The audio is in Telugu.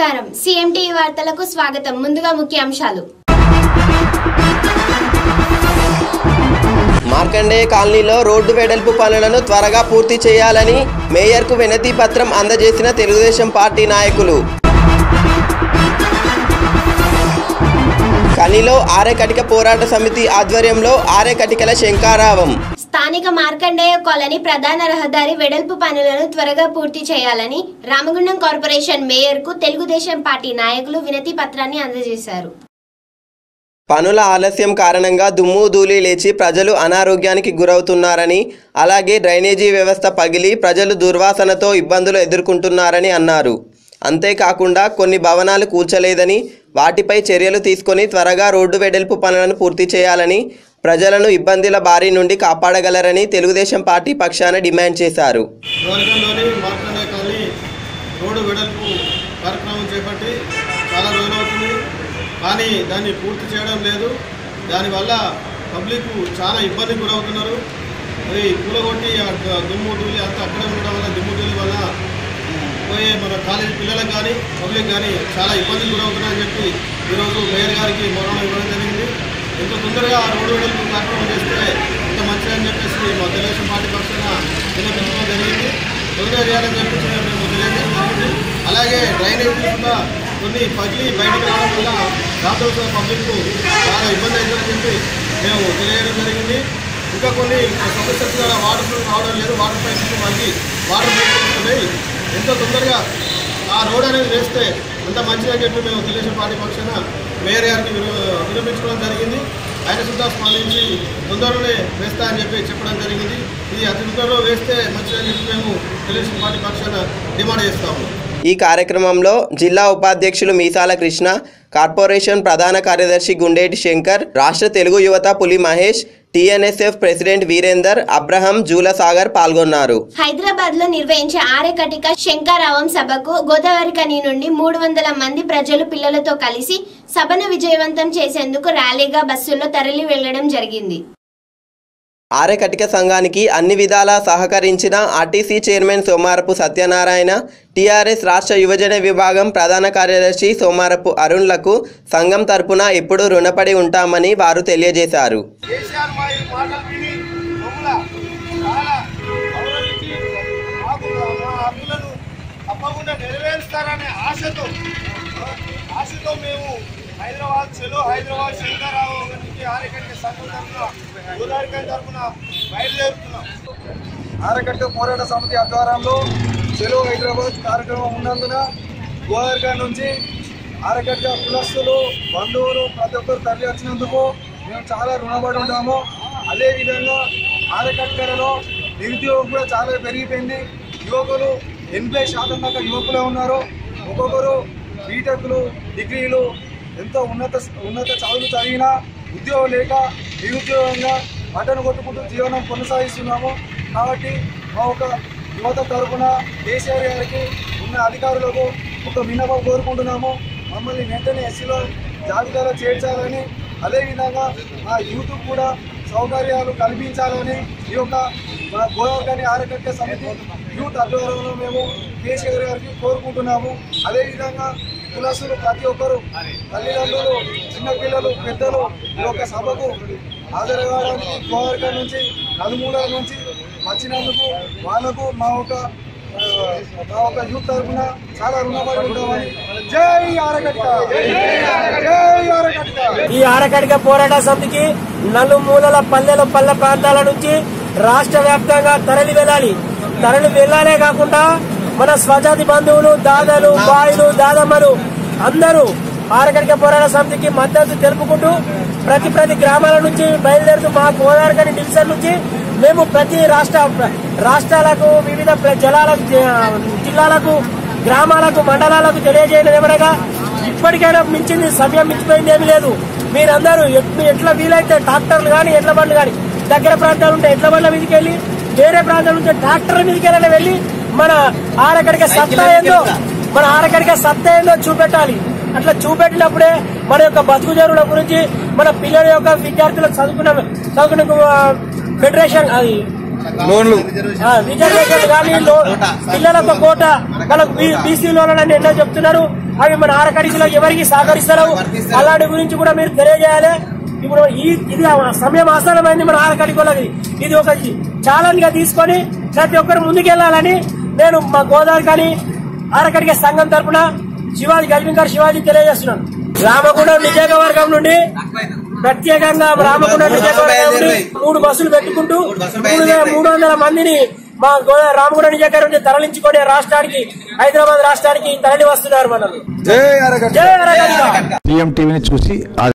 నమస్కారం సిఎంటి వార్తలకు స్వాగతం ముందుగా ముఖ్యాంశాలు మార్కండేయ కాలనీలో రోడ్డు వెడల్పు పనులను త్వరగా పూర్తి చేయాలని మేయర్కు వినతి పత్రం అందజేసిన తెలుగుదేశం పార్టీ నాయకులు కనిలో ఆరేకటిక పోరాట సమితి ఆధ్వర్యంలో ఆరేకటికల శంకారావం స్థానిక మార్కండేయ కాలనీ ప్రధాన రహదారి వెడల్పు పనులను త్వరగా పూర్తి చేయాలని రామగుండం కార్పొరేషన్ మేయర్కు తెలుగుదేశం పార్టీ నాయకులు వినతి పత్రాన్ని అందజేశారు పనుల ఆలస్యం కారణంగా దుమ్ము ధూళి లేచి ప్రజలు అనారోగ్యానికి గురవుతున్నారని అలాగే డ్రైనేజీ వ్యవస్థ పగిలి ప్రజలు దుర్వాసనతో ఇబ్బందులు ఎదుర్కొంటున్నారని అన్నారు అంతేకాకుండా కొన్ని భవనాలు కూల్చలేదని వాటిపై చర్యలు తీసుకొని త్వరగా రోడ్డు వెడల్పు పనులను పూర్తి చేయాలని ప్రజలను ఇబ్బందుల బారి నుండి కాపాడగలరని తెలుగుదేశం పార్టీ పక్షాన డిమాండ్ చేశారు గోల్కొండలోని మార్కండే కాలనీ రోడ్డు వెడల్పు కార్యక్రమం చేపట్టి చాలా రోజులవుతుంది కానీ దాన్ని పూర్తి చేయడం లేదు దానివల్ల పబ్లిక్ చాలా ఇబ్బందికి గురవుతున్నారు మరి కూలగొట్టి ఆ ద- దుమ్ము ధూళి అంతా అక్కడే ఉండడం వల్ల దుమ్ము ధూళి వల్ల పోయే మన కాలేజీ పిల్లలకు కానీ పబ్లిక్ కానీ చాలా ఇబ్బందికి గురవుతున్నారని చెప్పి ఈరోజు మేయర్ గారికి మొరం ఇవ్వడం జరిగింది ఎంత తొందరగా ఆ రోడ్డు వెడల్పు కార్యక్రమం చేస్తే అంత మంచిదని చెప్పేసి మా తెలుగుదేశం పార్టీ పక్షాన విన్నపించడం జరిగింది తొందరగా చేయాలని చెప్పేసి మేము తెలియజేయడం జరిగింది అలాగే డ్రైనేజ్ కూడా కొన్ని పగిలి బయటకు రావడం వల్ల దాంతో పబ్లిక్ చాలా ఇబ్బంది అవుతుందని చెప్పి మేము తెలియజేయడం జరిగింది ఇంకా కొన్ని సమస్యలు కూడా వాటర్ ఫ్లో రావడం లేదు వాటర్ పైప్స్ మళ్ళీ వాటర్ పోయి ఎంతో తొందరగా ఆ రోడ్ అనేది వేస్తే అంత మంచిదని చెప్పి మేము తెలుగుదేశం పార్టీ పక్షాన మేయర్ గారికి విరు- విరమించుకోవడం జరిగింది ఆయన సుద్ధా స్పందించి తొందరలోనే వేస్తా అని చెప్పి చెప్పడం జరిగింది ఇది అతి తొందరలో వేస్తే మంచిదని చెప్పి మేము తెలుగుదేశం పార్టీ పక్షాన డిమాండ్ చేస్తాము ఈ కార్యక్రమంలో జిల్లా ఉపాధ్యక్షులు మీసాల కృష్ణ కార్పొరేషన్ ప్రధాన కార్యదర్శి గుండేటి శంకర్ రాష్ట్ర తెలుగు యువత Puli Mahesh TNSF president Veerender Abraham Julasagar పాల్గొన్నారు హైదరాబాద్ లో నిర్వహించే ఆరేకటిక శంకారావం సభకు గోదావరి కని నుండి మూడు వందల మంది ప్రజలు పిల్లలతో కలిసి సభను విజయవంతం చేసేందుకు ర్యాలీగా బస్సుల్లో తరలి వెళ్లడం జరిగింది ఆరెకటిక సంఘానికి అన్ని విధాలా సహకరించిన RTC chairman Somarapu Satyanarayana TRS రాష్ట్ర యువజన విభాగం ప్రధాన కార్యదర్శి సోమారపు అరుణ్లకు సంఘం తరపున ఎప్పుడూ రుణపడి ఉంటామని వారు తెలియజేశారు కేసీఆర్ మా ఈ మాటలు విని మమ్మల్ని చాలా గౌరవించి మాకు మా హక్కులను తప్పకుండా నెరవేరుస్తారనే ఆశతో ఆశతో మేము హైదరాబాద్ చెలో హైదరాబాద్ శంకరావు నుంచి ఆరకట్ట సంఘం తరఫున గోదావరికాయ తరఫున బయలుదేరుతున్నాం ఆరకట్ట పోరాట సమితి ఆధ్వర్యంలో చెలో హైదరాబాద్ కార్యక్రమం ఉన్నందున గోదావరికాయ నుంచి ఆరకట్ట కులస్తులు బంధువులు ప్రతి ఒక్కరు తరలి వచ్చినందుకు మేము చాలా రుణపడి ఉంటాము అదేవిధంగా ఆరకట్టలలో నిరుద్యోగం కూడా చాలా పెరిగిపోయింది యువకులు ఎనభై శాతం దాకా యువకులే ఉన్నారు ఒక్కొక్కరు బీటెక్లు డిగ్రీలు ఎంతో ఉన్నత ఉన్నత చదువులు చదివినా ఉద్యోగం లేక నిరుద్యోగంగా బట్టను కొట్టుకుంటూ జీవనం కొనసాగిస్తున్నాము కాబట్టి మా ఒక యువత తరపున కేసీఆర్ గారికి ఉన్న అధికారులకు ఒక విన్నపం కోరుకుంటున్నాము మమ్మల్ని వెంటనే ఎస్సీలో జాబితాలో చేర్చాలని అదేవిధంగా మా యూత్ కూడా సౌకర్యాలు కల్పించాలని ఈ యొక్క మా గోదావరి ఆరకట్ట సమితి యూత్ ఆధ్వర్యంలో మేము కేసీఆర్ గారికి కోరుకుంటున్నాము అదేవిధంగా కులసులు ప్రతి ఒక్కరు తల్లిదండ్రులు చిన్నపిల్లలు పెద్దలు ఈ యొక్క సభకు హాజరు కావడానికి గోదావరి నుంచి నలుమూలల నుంచి వచ్చినందుకు వాళ్ళకు మా ఒక ఆ, మా ఒక యూత్ తరఫున చాలా రుణపడి ఉంటామని జై ఆరకట్ట జై ఆరకట్ట ఈ ఆరకడిక పోరాట సమితికి నలుమూలల పల్లెల పల్లె ప్రాంతాల నుంచి రాష్ట్ర వ్యాప్తంగా తరలి వెళ్ళాలి తరలి వెళ్ళాలే కాకుండా మన స్వజాతి బంధువులు దాదాలు బాయిలు దాదమ్మలు అందరూ ఆరకడిక పోరాట సమితికి మద్దతు తెలుపుకుంటూ ప్రతి ప్రతి గ్రామాల నుంచి బయలుదేరుతూ మా గోదావరి డివిజన్ నుంచి మేము ప్రతి రాష్ట్ర రాష్ట్రాలకు వివిధ ప్ర- జలాలకు జిల్లాలకు గ్రామాలకు మండలాలకు తెలియజేయడం ఏమనగా ఇప్పటికైనా మించింది సమయం మించిపోయింది ఏమీ లేదు మీరందరూ ఎట్- ఎట్లా వీలైతే ట్రాక్టర్లు కానీ ఎడ్ల బండ్లు కానీ దగ్గర ప్రాంతాలు ఉంటే ఎడ్ల బండ్ల మీదకి వెళ్ళి వేరే ప్రాంతాల నుంచి ట్రాక్టర్ మీదకి వెళ్ళి వెళ్ళి మన ఆరకడిక సత్తా ఏందో మన ఆరకడిక సత్తా ఏందో చూపెట్టాలి అట్లా చూపెట్టినప్పుడే మన యొక్క బతుకు జరుగుల గురించి మన పిల్లల యొక్క విద్యార్థులకు చదువుకున్న చదువుకున్న ఆ, ఫెడరేషన్ అది లోన్లు ఆ, రిజర్వేషన్ కానీ లో- పిల్లలకు కోట వాళ్ళకు బీసీ లోన్లని ఎన్నో చెప్తున్నారు అవి మన ఆరకడికిలో ఎవరికి సహకరిస్తారు అలాంటి గురించి కూడా మీరు తెలియజేయాలి ఇప్పుడు ఈ ఇది సమయం ఆసనమైంది మన ఆరకడికోలది ఇది ఒక ఛాలెంజ్ గా తీసుకొని ప్రతి ఒక్కరు ముందుకెళ్లాలని నేను మా గోదావరి కానీ ఆరకడిక సంఘం తరపున శివాజీ గల్వింకర్ శివాజీ తెలియజేస్తున్నాను రామగుండం నియోజకవర్గం నుండి ప్రత్యేకంగా రామగుండం నియోజకవర్గం నుండి మూడు బస్సులు పెట్టుకుంటూ మూడు వే- మూడు వందల మందిని మా గోదా రామగుండం నియోజకవర్గం నుండి తరలించుకొని రాష్ట్రానికి హైదరాబాద్ రాష్ట్రానికి తరలి వస్తున్నారు మనల్ని జై అరగంట జై అరగంట పిఎం టీవీని చూసి